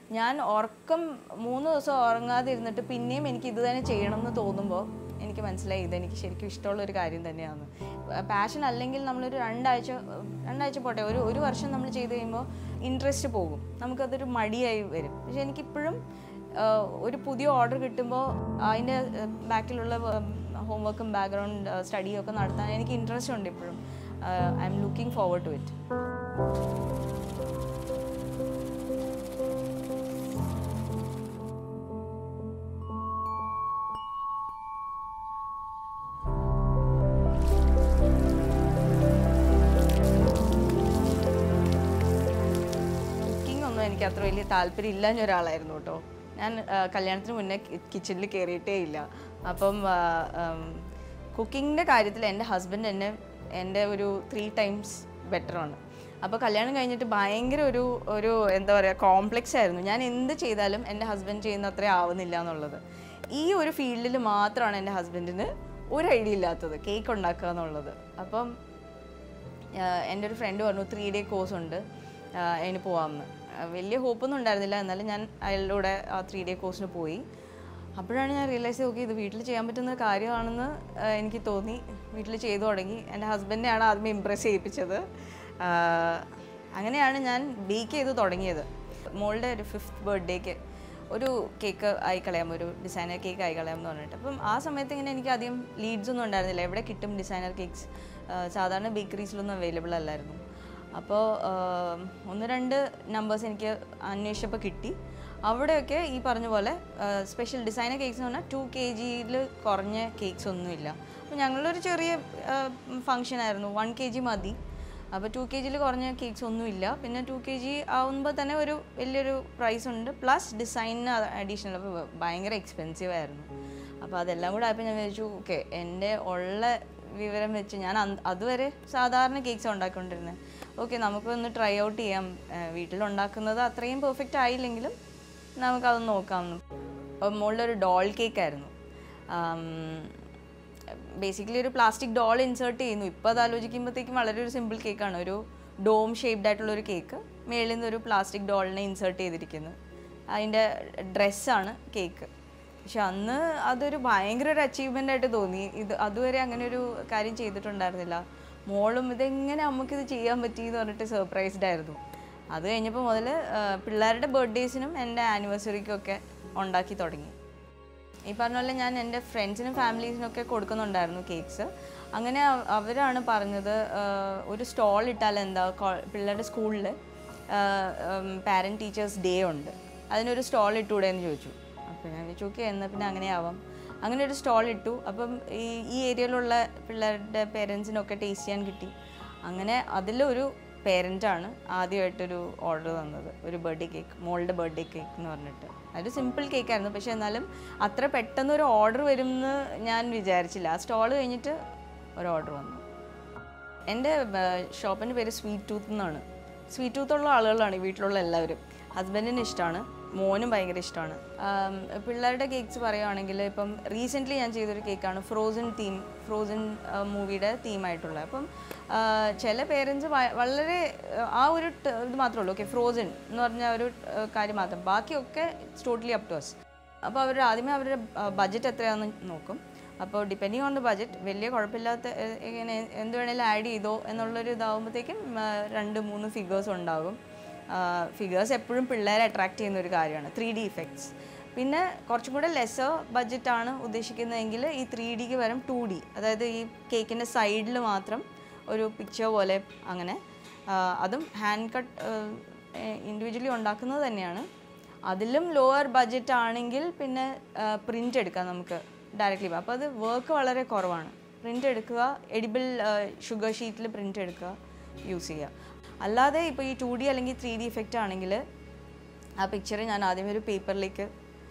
ഞാൻ ഉറക്കം മൂന്ന് ദിവസം ഉറങ്ങാതെ ഇരുന്നിട്ട് പിന്നെയും എനിക്ക് ഇത് തന്നെ ചെയ്യണം എന്ന് തോന്നുമ്പോൾ എനിക്ക് മനസ്സിലായി ഇതെനിക്ക് ശരിക്കും ഇഷ്ടമുള്ള ഒരു കാര്യം തന്നെയാണ് പാഷൻ അല്ലെങ്കിൽ നമ്മളൊരു രണ്ടാഴ്ച രണ്ടാഴ്ച പോട്ടെ ഒരു ഒരു വർഷം നമ്മൾ ചെയ്ത് കഴിയുമ്പോൾ ഇൻട്രസ്റ്റ് പോകും നമുക്കതൊരു മടിയായി വരും പക്ഷെ എനിക്കിപ്പോഴും ആഹ് ഒരു പുതിയ ഓർഡർ കിട്ടുമ്പോൾ അതിൻ്റെ ബാക്കിലുള്ള ഹോംവർക്കും ബാക്ക്ഗ്രൗണ്ട് സ്റ്റഡിയും ഒക്കെ നടത്താൻ എനിക്ക് ഇൻട്രസ്റ്റ് ഉണ്ട് ഇപ്പോഴും I'm looking forward to it cooking ഒന്നും എനിക്ക് അത്ര വലിയ താല്പര്യം ഇല്ലാഞ്ഞ ഒരാളായിരുന്നു കേട്ടോ ഞാൻ ആ, കല്യാണത്തിന് മുന്നേ കിച്ചണിൽ കയറിയിട്ടേ ഇല്ല അപ്പം കുക്കിങ്ങിൻ്റെ കാര്യത്തിൽ എൻ്റെ ഹസ്ബൻഡ് എന്നെ എൻ്റെ ഒരു ത്രീ ടൈംസ് ബെറ്ററാണ് അപ്പോൾ കല്യാണം കഴിഞ്ഞിട്ട് ഭയങ്കര ഒരു ഒരു എന്താ പറയുക കോംപ്ലക്സ് ആയിരുന്നു ഞാൻ എന്ത് ചെയ്താലും എൻ്റെ ഹസ്ബൻഡ് ചെയ്യുന്ന അത്രയും ആവുന്നില്ല എന്നുള്ളത് ഈ ഒരു ഫീൽഡിൽ മാത്രമാണ് എൻ്റെ ഹസ്ബൻഡിന് ഒരു ഐഡിയ ഇല്ലാത്തത് കേക്ക് ഉണ്ടാക്കുക എന്നുള്ളത് അപ്പം ആഹ് എൻ്റെ ഒരു ഫ്രണ്ട് പറഞ്ഞു ത്രീ ഡേ കോഴ്സ് ഉണ്ട് ആഹ് അതിന് പോവാമെന്ന് ആഹ് വലിയ ഹോപ്പൊന്നും ഉണ്ടായിരുന്നില്ല എന്നാലും ഞാൻ അയാളുടെ കൂടെ ആ ത്രീ ഡേ കോഴ്സിന് പോയി അപ്പോഴാണ് ഞാൻ റിയലൈസ് ചെയ്ത് ഓക്കെ ഇത് വീട്ടിൽ ചെയ്യാൻ പറ്റുന്ന കാര്യമാണെന്ന് ആഹ് എനിക്ക് തോന്നി വീട്ടിൽ ചെയ്തു തുടങ്ങി എൻ്റെ ഹസ്ബൻഡിനെയാണ് ആദ്യം ഇമ്പ്രസ് ചെയ്യിപ്പിച്ചത് ആഹ് അങ്ങനെയാണ് ഞാൻ ബേക്ക് ചെയ്ത് തുടങ്ങിയത് മോളുടെ ഒരു ഫിഫ്ത്ത് ബർത്ത്ഡേക്ക് ഒരു കേക്ക് ആയി കളയാം ഒരു ഡിസൈനർ കേക്ക് ആയി കളയാം എന്ന് പറഞ്ഞിട്ട് അപ്പം ആ സമയത്ത് ഇങ്ങനെ എനിക്ക് അധികം ലീഡ്സ് ഒന്നും ഉണ്ടായിരുന്നില്ല എവിടെ കിട്ടും ഡിസൈനർ കേക്ക്സ് സാധാരണ ബേക്കറീസിലൊന്നും അവൈലബിൾ അല്ലായിരുന്നു അപ്പോൾ ഒന്ന് രണ്ട് നമ്പേഴ്സ് എനിക്ക് അന്വേഷിച്ചപ്പോൾ കിട്ടി അവിടെയൊക്കെ ഈ പറഞ്ഞ പോലെ സ്പെഷ്യൽ ഡിസൈനർ കേക്ക്സ് എന്ന് പറഞ്ഞാൽ ടു കെ ജിയിൽ കുറഞ്ഞ കേക്ക്സ് ഒന്നുമില്ല അപ്പോൾ ഞങ്ങളൊരു ചെറിയ ഫങ്ഷൻ ആയിരുന്നു വൺ കെ ജി മതി അപ്പോൾ ടു കെ ജിയിൽ കുറഞ്ഞ കേക്ക്സ് ഒന്നുമില്ല പിന്നെ ടു കെ ജി ആവുമ്പോൾ തന്നെ ഒരു വലിയൊരു പ്രൈസ് ഉണ്ട് പ്ലസ് ഡിസൈനിന് അഡീഷണൽ അപ്പോൾ ഭയങ്കര എക്സ്പെൻസീവ് ആയിരുന്നു അപ്പോൾ അതെല്ലാം കൂടെ ആയപ്പോൾ ഞാൻ വിചാരിച്ചു ഓക്കെ എൻ്റെ ഉള്ള വിവരം വെച്ച് ഞാൻ അന്ന് അതുവരെ സാധാരണ കേക്ക്സ് ഉണ്ടാക്കിക്കൊണ്ടിരുന്നത് ഓക്കെ നമുക്കൊന്ന് ട്രൈ ഔട്ട് ചെയ്യാം ഏഹ് വീട്ടിലുണ്ടാക്കുന്നത് അത്രയും പെർഫെക്റ്റ് ആയില്ലെങ്കിലും നമുക്കതൊന്ന് നോക്കാമെന്ന് അപ്പം മുകളിലൊരു ഡോൾ കേക്കായിരുന്നു ബേസിക്കലി ഒരു പ്ലാസ്റ്റിക് ഡോൾ ഇൻസേർട്ട് ചെയ്യുന്നു ഇപ്പോൾ അത് ആലോചിക്കുമ്പോഴത്തേക്കും വളരെ ഒരു സിമ്പിൾ കേക്കാണ് ഒരു ഡോം ഷേപ്ഡ് ആയിട്ടുള്ള ഒരു കേക്ക് മേളിൽ നിന്ന് ഒരു പ്ലാസ്റ്റിക് ഡോളിനെ ഇൻസേർട്ട് ചെയ്തിരിക്കുന്നു അതിൻ്റെ ഡ്രസ്സാണ് കേക്ക് പക്ഷെ അന്ന് അതൊരു ഭയങ്കര ഒരു അച്ചീവ്മെൻ്റ് ആയിട്ട് തോന്നി ഇത് അതുവരെ അങ്ങനെ ഒരു കാര്യം ചെയ്തിട്ടുണ്ടായിരുന്നില്ല മോളും ഇതെങ്ങനെ നമുക്കിത് ചെയ്യാൻ പറ്റി എന്ന് പറഞ്ഞിട്ട് സർപ്രൈസ്ഡ് ആയിരുന്നു അത് കഴിഞ്ഞപ്പോൾ മുതൽ പിള്ളേരുടെ ബർത്ത്ഡേസിനും എൻ്റെ ആനിവേഴ്സറിക്കും ഒക്കെ ഉണ്ടാക്കി തുടങ്ങി ഈ പറഞ്ഞ പോലെ ഞാൻ എൻ്റെ ഫ്രണ്ട്സിനും ഫാമിലീസിനും ഒക്കെ കൊടുക്കുന്നുണ്ടായിരുന്നു കേക്ക്സ് അങ്ങനെ അവ- അവരാണ് പറഞ്ഞത് ആഹ്, ഒരു സ്റ്റോൾ ഇട്ടാൽ എന്താ കോ- പിള്ളേരുടെ സ്കൂളിൽ പാരൻറ്റ് ടീച്ചേഴ്സ് ഡേ ഉണ്ട് അതിനൊരു സ്റ്റോൾ ഇട്ടുകൂടെ എന്ന് ചോദിച്ചു അപ്പോൾ ഞാൻ ചോദിച്ചു ഓക്കെ എന്നാൽ പിന്നെ അങ്ങനെ ആവാം അങ്ങനെ ഒരു സ്റ്റോൾ ഇട്ടു അപ്പം ഈ ഈ ഏരിയയിലുള്ള പിള്ളേരുടെ പേരൻസിനൊക്കെ ടേസ്റ്റ് ചെയ്യാൻ കിട്ടി അങ്ങനെ അതിലൊരു പേരൻ്റാണ് ആദ്യമായിട്ടൊരു ഓർഡർ തന്നത് ഒരു ബർത്ത്ഡേ കേക്ക് മോളുടെ ബർത്ത്ഡേ കേക്ക് എന്ന് പറഞ്ഞിട്ട് അതൊരു സിമ്പിൾ കേക്കായിരുന്നു പക്ഷെ എന്നാലും അത്ര പെട്ടെന്ന് ഒരു ഓർഡർ വരുമെന്ന് ഞാൻ വിചാരിച്ചില്ല ആ സ്റ്റോൾ കഴിഞ്ഞിട്ട് ഒരു ഓർഡർ വന്നു എൻ്റെ ഷോപ്പിൻ്റെ പേര് സ്വീറ്റ് ടൂത്ത് എന്നാണ് സ്വീറ്റ് ടൂത്ത് ഉള്ള ആളുകളാണ് ഈ വീട്ടിലുള്ള എല്ലാവരും ഹസ്ബൻഡിന് ഇഷ്ടമാണ് മോനും ഭയങ്കര ഇഷ്ടമാണ് ആം, പിള്ളേരുടെ കേക്ക്സ് പറയുകയാണെങ്കിൽ ഇപ്പം റീസെൻ്റ്ലി ഞാൻ ചെയ്തൊരു കേക്കാണ് ഫ്രോസൺ തീം ഫ്രോസൺ മൂവിയുടെ തീമായിട്ടുള്ള അപ്പം ആ, ചില പേരൻസ് വളരെ ആ, ആ ഒരു ട്- ഇത് മാത്രമേ ഉള്ളൂ ഓക്കെ ഫ്രോസൺ എന്ന് പറഞ്ഞ ഒരു ആ, കാര്യം മാത്രം ബാക്കിയൊക്കെ ടോട്ടലി അപ് ടു അസ് അപ്പോൾ അവർ ആദ്യമേ അവരുടെ ബഡ്ജറ്റ് എത്രയാണെന്ന് നോക്കും അപ്പോൾ ഡിപ്പെൻഡിങ് ഓൺ ദ ബഡ്ജറ്റ് വലിയ കുഴപ്പമില്ലാത്ത എ- ഇങ്ങനെ എന്ത് വേണേലും ആഡ് ചെയ്തോ എന്നുള്ളൊരു ഇതാകുമ്പോഴത്തേക്കും ആ, രണ്ട് മൂന്ന് ഫിഗേഴ്സ് ഉണ്ടാകും ഫിഗേഴ്സ് എപ്പോഴും പിള്ളേരെ അട്രാക്ട് ചെയ്യുന്ന ഒരു കാര്യമാണ് ത്രീ ഡി ഇഫക്ട്സ് പിന്നെ കുറച്ചും കൂടെ ലെസർ ബഡ്ജറ്റാണ് ഉദ്ദേശിക്കുന്നതെങ്കിൽ ഈ ത്രീ ഡിക്ക് വരും ടു ഡി അതായത് ഈ കേക്കിൻ്റെ സൈഡിൽ മാത്രം ഒരു പിക്ചർ പോലെ അങ്ങനെ ആ, അതും ഹാൻഡ് കട്ട് ഇൻഡിവിജ്വലി ഉണ്ടാക്കുന്നത് തന്നെയാണ് അതിലും ലോവർ ബഡ്ജറ്റ് ആണെങ്കിൽ പിന്നെ പ്രിൻ്റ് എടുക്കാം നമുക്ക് ഡയറക്റ്റ്ലി അപ്പോൾ അത് വർക്ക് വളരെ കുറവാണ് പ്രിൻ്റ് എടുക്കുക എഡിബിൾ ഷുഗർ ഷീറ്റിൽ പ്രിൻ്റ് എടുക്കുക യൂസ് ചെയ്യുക അല്ലാതെ ഇപ്പോൾ ഈ ടു ഡി അല്ലെങ്കിൽ ത്രീ ഡി ഇഫക്റ്റ് ആണെങ്കിൽ ആ പിക്ചർ ഞാൻ ആദ്യം ഒരു പേപ്പറിലേക്ക്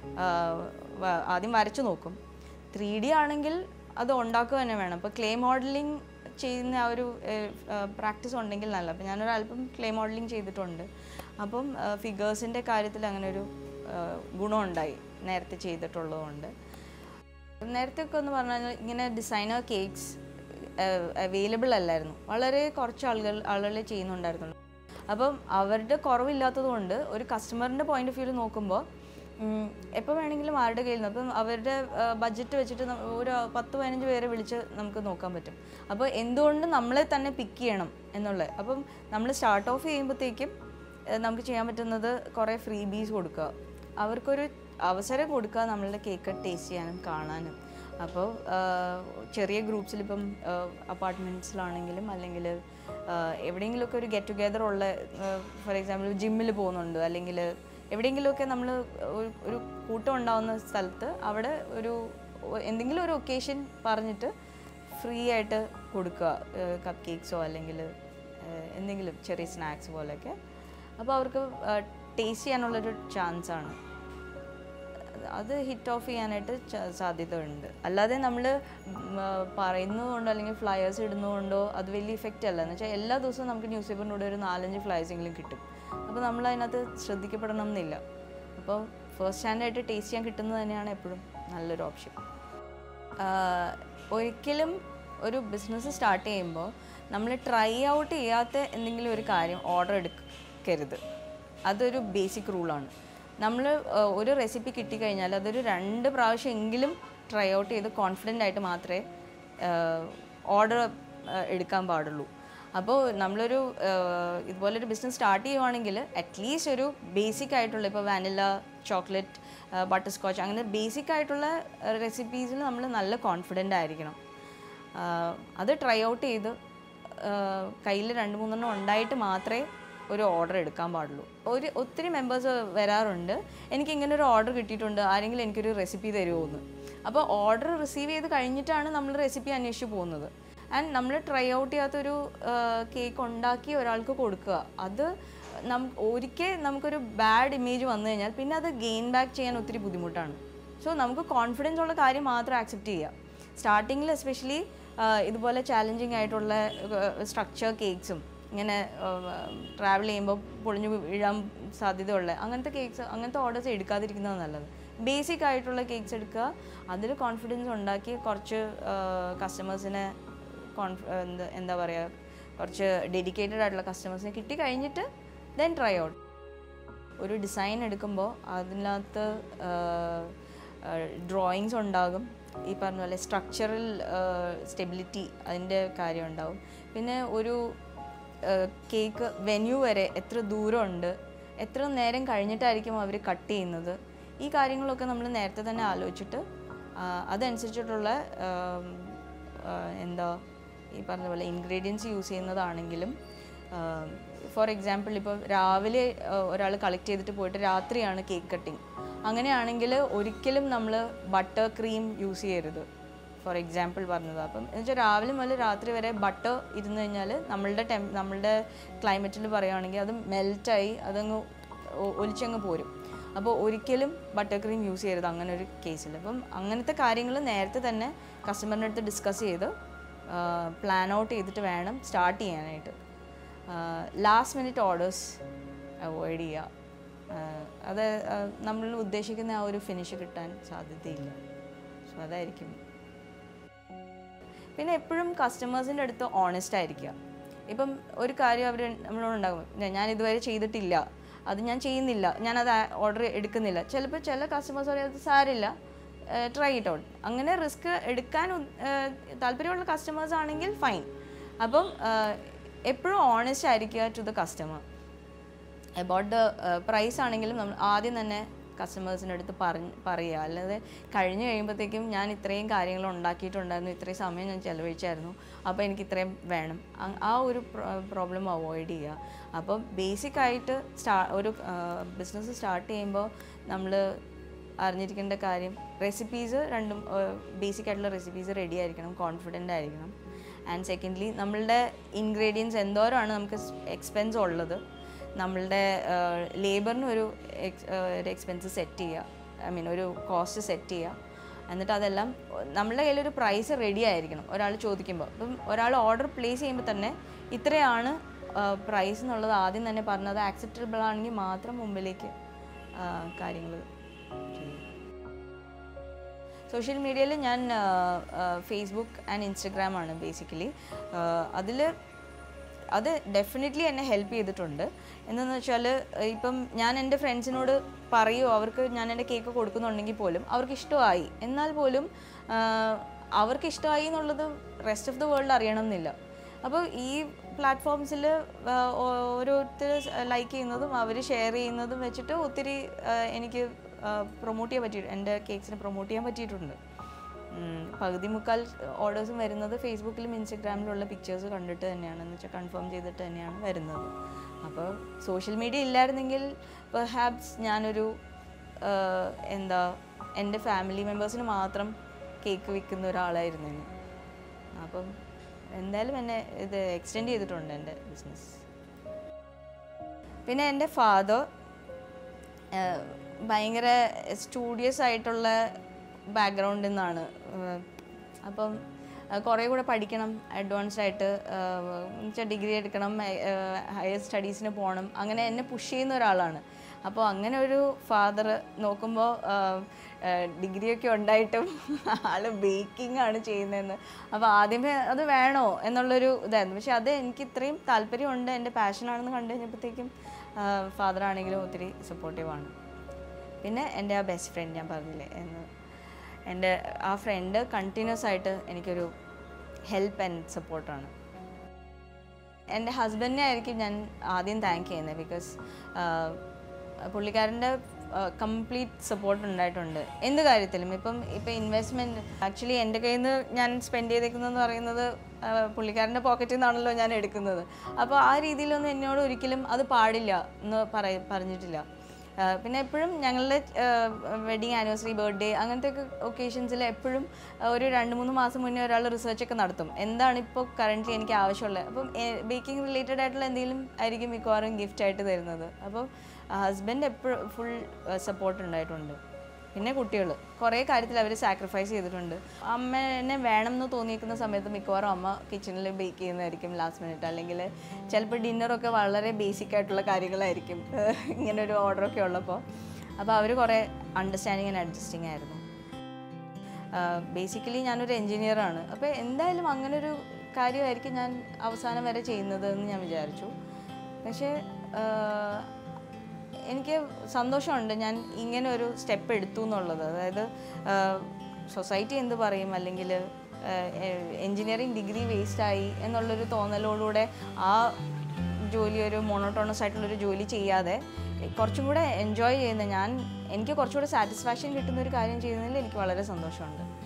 ആദ്യം വരച്ചു നോക്കും ത്രീ ഡി ആണെങ്കിൽ അത് ഉണ്ടാക്കുക തന്നെ വേണം ഇപ്പോൾ ക്ലേ മോഡലിംഗ് ചെയ്യുന്ന ആ ഒരു പ്രാക്ടീസ് ഉണ്ടെങ്കിൽ നല്ല അപ്പോൾ ഞാനൊരു അല്പം ക്ലേ മോഡലിംഗ് ചെയ്തിട്ടുണ്ട് അപ്പം ഫിഗേഴ്സിൻ്റെ കാര്യത്തിൽ അങ്ങനെ ഒരു ഗുണമുണ്ടായി നേരത്തെ ചെയ്തിട്ടുള്ളതുകൊണ്ട് നേരത്തെ ഒക്കെ എന്ന് പറഞ്ഞാൽ ഇങ്ങനെ ഡിസൈനർ കേക്ക്സ് അവൈലബിൾ അല്ലായിരുന്നു വളരെ കുറച്ച് ആളുകൾ ആളുകളെ ചെയ്യുന്നുണ്ടായിരുന്നുള്ളൂ അപ്പം അവരുടെ കുറവില്ലാത്തത് കൊണ്ട് ഒരു കസ്റ്റമറിൻ്റെ പോയിന്റ് ഓഫ് വ്യൂവിൽ നോക്കുമ്പോൾ എപ്പോൾ വേണമെങ്കിലും ആരുടെ കയ്യിൽ നിന്ന് അപ്പം അവരുടെ ബഡ്ജറ്റ് വെച്ചിട്ട് ന- ഒരു പത്ത് പതിനഞ്ച് പേരെ വിളിച്ച് നമുക്ക് നോക്കാൻ പറ്റും അപ്പോൾ എന്തുകൊണ്ട് നമ്മളെ തന്നെ പിക്ക് ചെയ്യണം എന്നുള്ളത് അപ്പം നമ്മൾ സ്റ്റാർട്ട് ഓഫ് ചെയ്യുമ്പോഴത്തേക്കും ഏഹ് നമുക്ക് ചെയ്യാൻ പറ്റുന്നത് കുറേ ഫ്രീ ബീസ് കൊടുക്കുക അവർക്കൊരു അവസരം കൊടുക്കുക നമ്മളുടെ കേക്ക് ടേസ്റ്റ് ചെയ്യാനും കാണാനും അപ്പോൾ ചെറിയ ഗ്രൂപ്പ്സിൽ ഇപ്പം അപ്പാർട്ട്മെൻറ്റ്സിലാണെങ്കിലും അല്ലെങ്കിൽ എവിടെയെങ്കിലുമൊക്കെ ഒരു ഗെറ്റ് ടുഗെദർ ഉള്ള ഫോർ എക്സാമ്പിൾ ജിമ്മിൽ പോകുന്നുണ്ട് അല്ലെങ്കിൽ എവിടെയെങ്കിലുമൊക്കെ നമ്മൾ ഒരു കൂട്ടം ഉണ്ടാവുന്ന സ്ഥലത്ത് അവിടെ ഒരു ഒ- എന്തെങ്കിലും ഒരു ഒക്കേഷൻ പറഞ്ഞിട്ട് ഫ്രീ ആയിട്ട് കൊടുക്കുക കപ്പ് കേക്ക്സോ അല്ലെങ്കിൽ എന്തെങ്കിലും ചെറിയ സ്നാക്സ് പോലെയൊക്കെ അപ്പോൾ അവർക്ക് ടേസ്റ്റ് ചെയ്യാനുള്ളൊരു ചാൻസ് ആണ് അത് ഹിറ്റ് ഓഫ് ചെയ്യാനായിട്ട് ച- സാധ്യതയുണ്ട് അല്ലാതെ നമ്മൾ പറയുന്നതുകൊണ്ടോ അല്ലെങ്കിൽ ഫ്ലയേഴ്സ് ഇടുന്നതുകൊണ്ടോ അത് വലിയ ഇഫക്റ്റ് അല്ല എന്ന് വെച്ചാൽ എല്ലാ ദിവസവും നമുക്ക് ന്യൂസ് പേപ്പറിനൂടെ ഒരു നാലഞ്ച് ഫ്ലയേഴ്സ് എങ്കിലും കിട്ടും അപ്പോൾ നമ്മൾ അതിനകത്ത് ശ്രദ്ധിക്കപ്പെടണം എന്നില്ല അപ്പോൾ ഫസ്റ്റ് ഹാൻഡായിട്ട് ടേസ്റ്റ് ചെയ്യാൻ കിട്ടുന്നത് തന്നെയാണ് എപ്പോഴും നല്ലൊരു ഓപ്ഷൻ ആഹ് ഒരിക്കലും ഒരു ബിസിനസ് സ്റ്റാർട്ട് ചെയ്യുമ്പോൾ നമ്മൾ ട്രൈ ഔട്ട് ചെയ്യാത്ത എന്തെങ്കിലും ഒരു കാര്യം ഓർഡർ എടുക്കരുത് അതൊരു ബേസിക് റൂളാണ് നമ്മൾ ഒരു റെസിപ്പി കിട്ടിക്കഴിഞ്ഞാൽ അതൊരു രണ്ട് പ്രാവശ്യം എങ്കിലും ട്രൈ ഔട്ട് ചെയ്ത് കോൺഫിഡൻ്റ് ആയിട്ട് മാത്രമേ ഓർഡർ എടുക്കാൻ പാടുള്ളൂ അപ്പോൾ നമ്മളൊരു ആഹ് ഇതുപോലൊരു ബിസിനസ് സ്റ്റാർട്ട് ചെയ്യുവാണെങ്കിൽ അറ്റ്ലീസ്റ്റ് ഒരു ബേസിക് ആയിട്ടുള്ള ഇപ്പോൾ വാനില ചോക്ലേറ്റ് ബട്ടർ സ്കോച്ച് അങ്ങനെ ബേസിക് ആയിട്ടുള്ള റെസിപ്പീസിൽ നമ്മൾ നല്ല കോൺഫിഡൻ്റ് ആയിരിക്കണം ആഹ് അത് ട്രൈ ഔട്ട് ചെയ്ത് കയ്യിൽ രണ്ട് മൂന്നെണ്ണം ഉണ്ടായിട്ട് മാത്രമേ ഒരു ഓർഡർ എടുക്കാൻ പാടുള്ളൂ ഒരു ഒത്തിരി മെമ്പേഴ്സ് വരാറുണ്ട് എനിക്ക് ഇങ്ങനെ ഒരു ഓർഡർ കിട്ടിയിട്ടുണ്ട് ആരെങ്കിലും എനിക്കൊരു റെസിപ്പി തരുമോ എന്ന് അപ്പോൾ ഓർഡർ റിസീവ് ചെയ്ത് കഴിഞ്ഞിട്ടാണ് നമ്മൾ റെസിപ്പി അന്വേഷിച്ച് പോകുന്നത് ആൻഡ് നമ്മൾ ട്രൈ ഔട്ട് ചെയ്യാത്തൊരു കേക്ക് ഉണ്ടാക്കി ഒരാൾക്ക് കൊടുക്കുക അത് നം ഒരിക്കൽ നമുക്കൊരു ബാഡ് ഇമേജ് വന്നു കഴിഞ്ഞാൽ പിന്നെ അത് ഗെയിൻ ബാക്ക് ചെയ്യാൻ ഒത്തിരി ബുദ്ധിമുട്ടാണ് സോ നമുക്ക് കോൺഫിഡൻസ് ഉള്ള കാര്യം മാത്രം ആക്സെപ്റ്റ് ചെയ്യുക സ്റ്റാർട്ടിങ്ങിൽ എസ്പെഷ്യലി ഇതുപോലെ ചാലഞ്ചിങ് ആയിട്ടുള്ള സ്ട്രക്ചർ കേക്ക്സും ഇങ്ങനെ ട്രാവൽ ചെയ്യുമ്പോൾ പൊളിഞ്ഞു വീഴാൻ സാധ്യതയുള്ള അങ്ങനത്തെ കേക്ക്സ് അങ്ങനത്തെ ഓർഡേഴ്സ് എടുക്കാതിരിക്കുന്നതാണ് നല്ലത് ബേസിക് ആയിട്ടുള്ള കേക്ക്സ് എടുക്കുക അതിൽ കോൺഫിഡൻസ് ഉണ്ടാക്കി കുറച്ച് കസ്റ്റമേഴ്സിനെ കോൺഫ് എന്താ എന്താ പറയുക കുറച്ച് ഡെഡിക്കേറ്റഡ് ആയിട്ടുള്ള കസ്റ്റമേഴ്സിനെ കിട്ടി കഴിഞ്ഞിട്ട് ദെൻ ട്രൈ ഔട്ട് ഒരു ഡിസൈൻ എടുക്കുമ്പോൾ അതിനകത്ത് ഡ്രോയിങ്സ് ഉണ്ടാകും ഈ പറഞ്ഞ പോലെ സ്ട്രക്ചറൽ സ്റ്റെബിലിറ്റി അതിൻ്റെ കാര്യം ഉണ്ടാവും പിന്നെ ഒരു കേക്ക് വെന്യൂ വരെ എത്ര ദൂരമുണ്ട് എത്ര നേരം കഴിഞ്ഞിട്ടായിരിക്കും അവർ കട്ട് ചെയ്യുന്നത് ഈ കാര്യങ്ങളൊക്കെ നമ്മൾ നേരത്തെ തന്നെ ആലോചിച്ചിട്ട് ആ, അതനുസരിച്ചിട്ടുള്ള ആം, ആ, എന്താ ഈ പറഞ്ഞ പോലെ ഇൻഗ്രീഡിയൻസ് യൂസ് ചെയ്യുന്നതാണെങ്കിലും ഫോർ എക്സാമ്പിൾ ഇപ്പോൾ രാവിലെ ഒരാൾ കളക്ട് ചെയ്തിട്ട് പോയിട്ട് രാത്രിയാണ് കേക്ക് കട്ടിങ് അങ്ങനെയാണെങ്കിൽ ഒരിക്കലും നമ്മൾ ബട്ടർ ക്രീം യൂസ് ചെയ്യരുത് ഫോർ എക്സാമ്പിൾ പറഞ്ഞത് അപ്പം എന്ന് വെച്ചാൽ രാവിലെ മുതൽ രാത്രി വരെ ബട്ടർ ഇരുന്ന് കഴിഞ്ഞാൽ നമ്മളുടെ ടെം നമ്മളുടെ ക്ലൈമറ്റിൽ പറയുകയാണെങ്കിൽ അത് മെൽറ്റായി അതങ്ങ് ഒ- ഒലിച്ചങ്ങ് പോരും അപ്പോൾ ഒരിക്കലും ബട്ടർ ക്രീം യൂസ് ചെയ്യരുത് അങ്ങനെ ഒരു കേസിൽ അപ്പം അങ്ങനത്തെ കാര്യങ്ങൾ നേരത്തെ തന്നെ കസ്റ്റമറിൻ്റെ അടുത്ത് ഡിസ്കസ് ചെയ്ത് പ്ലാൻ ഔട്ട് ചെയ്തിട്ട് വേണം സ്റ്റാർട്ട് ചെയ്യാനായിട്ട് ലാസ്റ്റ് മിനിറ്റ് ഓർഡേഴ്സ് അവോയ്ഡ് ചെയ്യുക ആഹ് അത് ആഹ് നമ്മൾ ഉദ്ദേശിക്കുന്ന ആ ഒരു ഫിനിഷ് കിട്ടാൻ സാധ്യതയില്ല സോ അതായിരിക്കും പിന്നെ എപ്പോഴും കസ്റ്റമേഴ്സിൻ്റെ അടുത്ത് ഓണസ്റ്റ് ആയിരിക്കുക ഇപ്പം ഒരു കാര്യം അവർ നമ്മളോട് ഉണ്ടാകും "ഞാ- ഞാൻ ഇതുവരെ ചെയ്തിട്ടില്ല അത് ഞാൻ ചെയ്യുന്നില്ല ഞാനത് ഓർഡർ എടുക്കുന്നില്ല ചിലപ്പോൾ ചില കസ്റ്റമേഴ്സ് പറയും അത് സാരില്ല ട്രൈ ഇറ്റ് ഔട്ട് അങ്ങനെ റിസ്ക് എടുക്കാൻ ഉ- ഏഹ് താല്പര്യമുള്ള കസ്റ്റമേഴ്സ് ആണെങ്കിൽ ഫൈൻ അപ്പം എപ്പോഴും ഓണസ്റ്റ് ആയിരിക്കുക to the customer about the price ആണെങ്കിലും നമ്മൾ ആദ്യം തന്നെ കസ്റ്റമേഴ്സിൻ്റെ അടുത്ത് പറഞ്ഞ് പറയുക അല്ലാതെ കഴിഞ്ഞ് കഴിയുമ്പോഴത്തേക്കും ഞാൻ ഇത്രയും കാര്യങ്ങൾ ഉണ്ടാക്കിയിട്ടുണ്ടായിരുന്നു ഇത്രയും സമയം ഞാൻ ചിലവഴിച്ചായിരുന്നു അപ്പോൾ എനിക്ക് ഇത്രയും വേണം അ- ആ ഒരു പ്രോബ്ലം അവോയ്ഡ് ചെയ്യുക അപ്പോൾ ബേസിക് ആയിട്ട് സ്റ്റാ ഒരു ബിസിനസ് സ്റ്റാർട്ട് ചെയ്യുമ്പോൾ നമ്മൾ അറിഞ്ഞിരിക്കേണ്ട കാര്യം റെസിപ്പീസ് രണ്ടും ബേസിക് ആയിട്ടുള്ള റെസിപ്പീസ് റെഡി ആയിരിക്കണം കോൺഫിഡൻ്റ് ആയിരിക്കണം ആൻഡ് സെക്കൻഡ്ലി നമ്മളുടെ ഇൻഗ്രീഡിയൻസ് എന്തോരമാണ് നമുക്ക് എക്സ്പെൻസ് ഉള്ളത് നമ്മളുടെ ലേബറിന് ഒരു എക്സ് ഒരു എക്സ്പെൻസ് സെറ്റ് ചെയ്യുക ഐ മീൻ ഒരു കോസ്റ്റ് സെറ്റ് ചെയ്യുക എന്നിട്ട് അതെല്ലാം നമ്മളുടെ കയ്യിലൊരു പ്രൈസ് റെഡി ആയിരിക്കണം ഒരാൾ ചോദിക്കുമ്പോൾ ഇപ്പം ഒരാൾ ഓർഡർ പ്ലേസ് ചെയ്യുമ്പോൾ തന്നെ ഇത്രയാണ് പ്രൈസ് എന്നുള്ളത് ആദ്യം തന്നെ പറഞ്ഞത് ആക്സെപ്റ്റബിൾ ആണെങ്കിൽ മാത്രം മുമ്പിലേക്ക് കാര്യങ്ങൾ ചെയ്യും സോഷ്യൽ മീഡിയയിൽ ഞാൻ ഫേസ്ബുക്ക് ആൻഡ് ഇൻസ്റ്റഗ്രാമാണ് ബേസിക്കലി അതിൽ അത് ഡെഫിനറ്റ്ലി എന്നെ ഹെൽപ്പ് ചെയ്തിട്ടുണ്ട് എന്താണെന്ന് വെച്ചാൽ ഇപ്പം ഞാൻ എൻ്റെ ഫ്രണ്ട്സിനോട് പറയുമോ അവർക്ക് ഞാൻ എൻ്റെ കേക്ക് കൊടുക്കുന്നുണ്ടെങ്കിൽ പോലും അവർക്ക് ഇഷ്ടമായി എന്നാൽ പോലും ആ, അവർക്ക് ഇഷ്ടമായി എന്നുള്ളത് റെസ്റ്റ് ഓഫ് ദ വേൾഡ് അറിയണം എന്നില്ല അപ്പോൾ ഈ പ്ലാറ്റ്ഫോംസിൽ ഓരോരുത്തർ ലൈക്ക് ചെയ്യുന്നതും അവർ ഷെയർ ചെയ്യുന്നതും വെച്ചിട്ട് ഒത്തിരി ആ, എനിക്ക് പ്രൊമോട്ട് ചെയ്യാൻ പറ്റി എൻ്റെ കേക്ക്സിനെ പ്രൊമോട്ട് ചെയ്യാൻ പറ്റിയിട്ടുണ്ട് ഉം, പകുതി മുക്കാൽ ഓർഡേഴ്സും വരുന്നത് ഫേസ്ബുക്കിലും ഇൻസ്റ്റഗ്രാമിലുള്ള പിക്ചേഴ്സ് കണ്ടിട്ട് തന്നെയാണ് എന്ന് വെച്ചാൽ കൺഫേം ചെയ്തിട്ട് തന്നെയാണ് വരുന്നത് അപ്പോൾ സോഷ്യൽ മീഡിയ ഇല്ലായിരുന്നെങ്കിൽ പെർഹാപ്സ് ഞാനൊരു ആ, എന്താ എൻ്റെ ഫാമിലി മെമ്പേഴ്സിന് മാത്രം കേക്ക് വിൽക്കുന്ന ഒരാളായിരുന്നു അപ്പം എന്തായാലും എന്നെ ഇത് എക്സ്റ്റെൻഡ് ചെയ്തിട്ടുണ്ട് എൻ്റെ ബിസിനസ് പിന്നെ എൻ്റെ ഫാദർ ഭയങ്കര സ്റ്റുഡിയസ് ആയിട്ടുള്ള ബാക്ക്ഗ്രൗണ്ടിൽ നിന്നാണ് ഏഹ് അപ്പം ഏഹ് കുറേ കൂടെ പഠിക്കണം അഡ്വാൻസ്ഡ് ആയിട്ട് എന്നുവെച്ചാൽ ഡിഗ്രി എടുക്കണം ഹയർ സ്റ്റഡീസിന് പോകണം അങ്ങനെ എന്നെ പുഷ് ചെയ്യുന്ന ഒരാളാണ് അപ്പോൾ അങ്ങനെ ഒരു ഫാദർ നോക്കുമ്പോൾ ഡിഗ്രിയൊക്കെ ഉണ്ടായിട്ടും ആള് ബേക്കിംഗ് ആണ് ചെയ്യുന്നതെന്ന് അപ്പോൾ ആദ്യമേ അത് വേണോ എന്നുള്ളൊരു ഇതായിരുന്നു പക്ഷെ അത് എനിക്ക് ഇത്രയും താല്പര്യമുണ്ട് എൻ്റെ പാഷനാണെന്ന് കണ്ടു കഴിഞ്ഞപ്പോഴത്തേക്കും ഫാദർ ആണെങ്കിലും ഒത്തിരി സപ്പോർട്ടീവാണ് പിന്നെ എൻ്റെ ആ ബെസ്റ്റ് ഫ്രണ്ട് ഞാൻ പറഞ്ഞില്ലേ എന്ന് എൻ്റെ ആ ഫ്രണ്ട് കണ്ടിന്യൂസ് ആയിട്ട് എനിക്കൊരു ഹെൽപ്പ് ആൻഡ് സപ്പോർട്ടാണ് എൻ്റെ ഹസ്ബൻഡിനെ ആയിരിക്കും ഞാൻ ആദ്യം താങ്ക് ചെയ്യുന്നത് ബിക്കോസ് പുള്ളിക്കാരൻ്റെ കംപ്ലീറ്റ് സപ്പോർട്ട് ഉണ്ടായിട്ടുണ്ട് എന്ത് കാര്യത്തിലും ഇപ്പം ഇപ്പം ഇൻവെസ്റ്റ്മെൻറ്റ് ആക്ച്വലി എൻ്റെ കയ്യിൽ നിന്ന് ഞാൻ സ്പെൻഡ് ചെയ്തേക്കുന്നതെന്ന് പറയുന്നത് ആ, പുള്ളിക്കാരൻ്റെ പോക്കറ്റിൽ നിന്നാണല്ലോ ഞാൻ എടുക്കുന്നത് അപ്പോൾ ആ രീതിയിലൊന്നും എന്നോട് ഒരിക്കലും അത് പാടില്ല എന്ന് പറയ പറഞ്ഞിട്ടില്ല ആ, പിന്നെ എപ്പോഴും ഞങ്ങളുടെ വെഡിങ് ആനിവേഴ്സറി ബർത്ത്ഡേ അങ്ങനത്തെ ഒക്കെ ഒക്കേഷൻസിൽ എപ്പോഴും ഒരു രണ്ട് മൂന്ന് മാസം മുന്നേ ഒരാൾ റിസർച്ച് ഒക്കെ നടത്തും എന്താണ് ഇപ്പോൾ കറൻ്റ്ലി എനിക്ക് ആവശ്യമുള്ളത് അപ്പം ബേക്കിംഗ് റിലേറ്റഡ് ആയിട്ടുള്ള എന്തെങ്കിലും ആയിരിക്കും മിക്കവാറും ഗിഫ്റ്റ് ആയിട്ട് തരുന്നത് അപ്പം ഹസ്ബൻഡ് എപ്പോഴും ഫുൾ സപ്പോർട്ട് ഉണ്ടായിട്ടുണ്ട് പിന്നെ കുട്ടികൾ കുറേ കാര്യത്തിൽ അവർ സാക്രിഫൈസ് ചെയ്തിട്ടുണ്ട് അമ്മേനെ വേണം എന്ന് തോന്നിയിരിക്കുന്ന സമയത്ത് മിക്കവാറും അമ്മ കിച്ചണിൽ ബേക്ക് ചെയ്യുന്നതായിരിക്കും ലാസ്റ്റ് മിനിറ്റ് അല്ലെങ്കിൽ ചിലപ്പോൾ ഡിന്നറൊക്കെ വളരെ ബേസിക് ആയിട്ടുള്ള കാര്യങ്ങളായിരിക്കും ഇങ്ങനെ ഒരു ഓർഡറൊക്കെ ഉള്ളപ്പോൾ അപ്പോൾ അവർ കുറേ അണ്ടർസ്റ്റാൻഡിങ് ആൻഡ് അഡ്ജസ്റ്റിംഗ് ആയിരുന്നു ബേസിക്കലി ഞാനൊരു എൻജിനീയറാണ് അപ്പോൾ എന്തായാലും അങ്ങനൊരു കാര്യമായിരിക്കും ഞാൻ അവസാനം വരെ ചെയ്യുന്നത് എന്ന് ഞാൻ വിചാരിച്ചു പക്ഷേ ആഹ്, എനിക്ക് സന്തോഷമുണ്ട് ഞാൻ ഇങ്ങനെ ഒരു സ്റ്റെപ്പ് എടുത്തു എന്നുള്ളത് അതായത് സൊസൈറ്റി എന്ത് പറയും അല്ലെങ്കിൽ എൻജിനീയറിങ് ഡിഗ്രി വേസ്റ്റായി എന്നുള്ളൊരു തോന്നലോടുകൂടെ ആ ജോലി ഒരു മോണോട്ടോണസ് ആയിട്ടുള്ളൊരു ജോലി ചെയ്യാതെ കുറച്ചും കൂടെ എൻജോയ് ചെയ്യുന്ന ഞാൻ എനിക്ക് കുറച്ചുകൂടെ സാറ്റിസ്ഫാക്ഷൻ കിട്ടുന്ന ഒരു കാര്യം ചെയ്യുന്നതിൽ എനിക്ക് വളരെ സന്തോഷമുണ്ട്